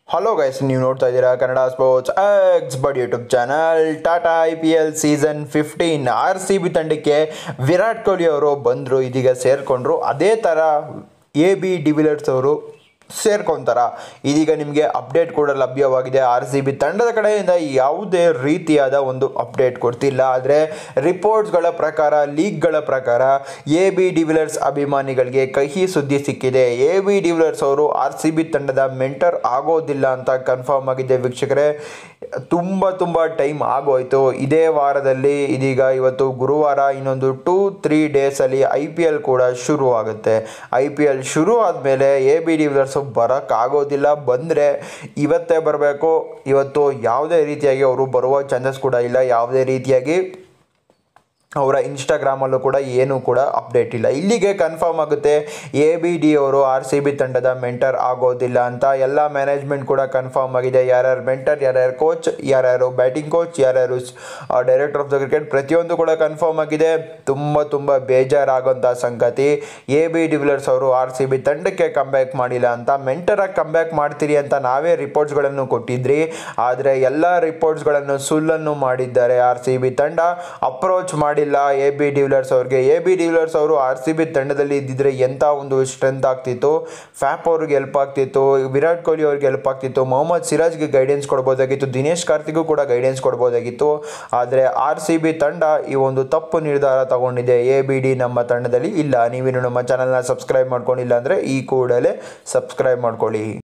hello guys ನೀವು ನೋಡ್ತಾ ಇದ್ದೀರಾ Kannada sports X bud YouTube channel Tata I P L season fifteen R C B ತಂಡಕ್ಕೆ ವಿರಾಟ್ ಕೊಹ್ಲಿ ಅವರು ಬಂದರು ಇದೀಗ ಸೇರಿಕೊಂಡ್ರು ಅದೇ ಥರ ಎ ಬಿ ಡಿವಿಲಿಯರ್ಸ್ ಅವರು ಸೇರ್ಕೊಂತಾರ ಇದೀಗ ನಿಮಗೆ ಅಪ್ಡೇಟ್ ಕೂಡ ಲಭ್ಯವಾಗಿದೆ ಆರ್ ಸಿ ಬಿ ತಂಡದ ಕಡೆಯಿಂದ ಯಾವುದೇ ರೀತಿಯಾದ ಒಂದು ಅಪ್ಡೇಟ್ ಕೊಡ್ತಿಲ್ಲ ಆದರೆ ರಿಪೋರ್ಟ್ಸ್ಗಳ ಪ್ರಕಾರ ಲೀಗ್ಗಳ ಪ್ರಕಾರ ಎ ಬಿ ಡಿವಿಲಿಯರ್ಸ್ ಅಭಿಮಾನಿಗಳಿಗೆ ಕಹಿ ಸುದ್ದಿ ಸಿಕ್ಕಿದೆ ಎ ಬಿ ಡಿವಿಲಿಯರ್ಸ್ ಅವರು ಆರ್ ಸಿ ಬಿ ತಂಡದ ಮೆಂಟರ್ ಆಗೋದಿಲ್ಲ ಅಂತ ಕನ್ಫರ್ಮ್ ಆಗಿದೆ ವೀಕ್ಷಕರೇ ತುಂಬ ತುಂಬ ಟೈಮ್ ಆಗೋಯ್ತು ಇದೇ ವಾರದಲ್ಲಿ ಇದೀಗ ಇವತ್ತು ಗುರುವಾರ ಇನ್ನೊಂದು ಟೂ ತ್ರೀ ಡೇಸಲ್ಲಿ ಐ ಪಿ ಎಲ್ ಕೂಡ ಶುರು ಆಗುತ್ತೆ ಐ ಪಿ ಎಲ್ ಶುರು ಆದಮೇಲೆ ಎ ಬಿ ಡಿವಿಲಿಯರ್ಸ್ ಬರೋಕ್ಕಾಗೋದಿಲ್ಲ ಬಂದರೆ ಇವತ್ತೇ ಬರಬೇಕು ಇವತ್ತು ಯಾವುದೇ ರೀತಿಯಾಗಿ ಅವರು ಬರುವ ಚಾನ್ಸಸ್ ಕೂಡ ಇಲ್ಲ ಯಾವುದೇ ರೀತಿಯಾಗಿ ಅವರ ಇನ್ಸ್ಟಾಗ್ರಾಮಲ್ಲೂ ಕೂಡ ಏನೂ ಕೂಡ ಅಪ್ಡೇಟ್ ಇಲ್ಲ ಇಲ್ಲಿಗೆ ಕನ್ಫರ್ಮ್ ಆಗುತ್ತೆ ಎ ಬಿ ಡಿ ಅವರು ಆರ್ ಸಿ ಬಿ ತಂಡದ ಮೆಂಟರ್ ಆಗೋದಿಲ್ಲ ಅಂತ ಎಲ್ಲ ಮ್ಯಾನೇಜ್ಮೆಂಟ್ ಕೂಡ ಕನ್ಫರ್ಮ್ ಆಗಿದೆ ಯಾರ್ಯಾರು ಮೆಂಟರ್ ಯಾರ್ಯಾರು ಕೋಚ್ ಯಾರ್ಯಾರು ಬ್ಯಾಟಿಂಗ್ ಕೋಚ್ ಯಾರ್ಯಾರು ಡೈರೆಕ್ಟರ್ ಆಫ್ ದ ಕ್ರಿಕೆಟ್ ಪ್ರತಿಯೊಂದು ಕೂಡ ಕನ್ಫರ್ಮ್ ಆಗಿದೆ ತುಂಬ ತುಂಬ ಬೇಜಾರಾಗೋಂಥ ಸಂಗತಿ ಎ ಬಿ ಡಿವಿಲಿಯರ್ಸ್ ಅವರು ಆರ್ ಸಿ ಬಿ ತಂಡಕ್ಕೆ ಕಮ್ಬ್ಯಾಕ್ ಮಾಡಿಲ್ಲ ಅಂತ ಮೆಂಟರಾಗಿ ಕಮ್ಬ್ಯಾಕ್ ಮಾಡ್ತೀರಿ ಅಂತ ನಾವೇ ರಿಪೋರ್ಟ್ಸ್ಗಳನ್ನು ಕೊಟ್ಟಿದ್ರಿ ಆದರೆ ಎಲ್ಲ ರಿಪೋರ್ಟ್ಸ್ಗಳನ್ನು ಸುಳ್ಳನ್ನು ಮಾಡಿದ್ದಾರೆ ಆರ್ ಸಿ ಬಿ ತಂಡ ಅಪ್ರೋಚ್ ಮಾಡಿಲ್ಲ ಎ ಬಿ ಡಿವಿಲಿಯರ್ಸ್ ಅವ್ರಿಗೆ ಎ ಬಿ ಡಿವಿಲಿಯರ್ಸ್ ಅವರು ಆರ್ ಸಿ ಬಿ ತಂಡದಲ್ಲಿ ಇದ್ದಿದ್ರೆ ಎಂಥ ಒಂದು ಸ್ಟ್ರೆಂತ್ ಆಗ್ತಿತ್ತು ಫ್ಯಾಪ್ ಅವ್ರಿಗೆ ಹೆಲ್ಪ್ ಆಗ್ತಿತ್ತು ವಿರಾಟ್ ಕೊಹ್ಲಿ ಅವ್ರಿಗೆ ಹೆಲ್ಪ್ ಆಗ್ತಿತ್ತು ಮೊಹಮ್ಮದ್ ಸಿರಾಜ್ಗೆ ಗೈಡೆನ್ಸ್ ಕೊಡ್ಬೋದಾಗಿತ್ತು ದಿನೇಶ್ ಕಾರ್ತಿಗೂ ಕೂಡ ಗೈಡೆನ್ಸ್ ಕೊಡ್ಬೋದಾಗಿತ್ತು ಆದರೆ ಆರ್ ಸಿ ಬಿ ತಂಡ ಈ ಒಂದು ತಪ್ಪು ನಿರ್ಧಾರ ತಗೊಂಡಿದೆ ಎ ಬಿ ಡಿ ನಮ್ಮ ತಂಡದಲ್ಲಿ ಇಲ್ಲ ನೀವಿನ್ನು ನಮ್ಮ ಚಾನಲ್ನ ಸಬ್ಸ್ಕ್ರೈಬ್ ಮಾಡ್ಕೊಂಡಿಲ್ಲ ಅಂದರೆ ಈ ಕೂಡಲೇ ಸಬ್ಸ್ಕ್ರೈಬ್ ಮಾಡ್ಕೊಳ್ಳಿ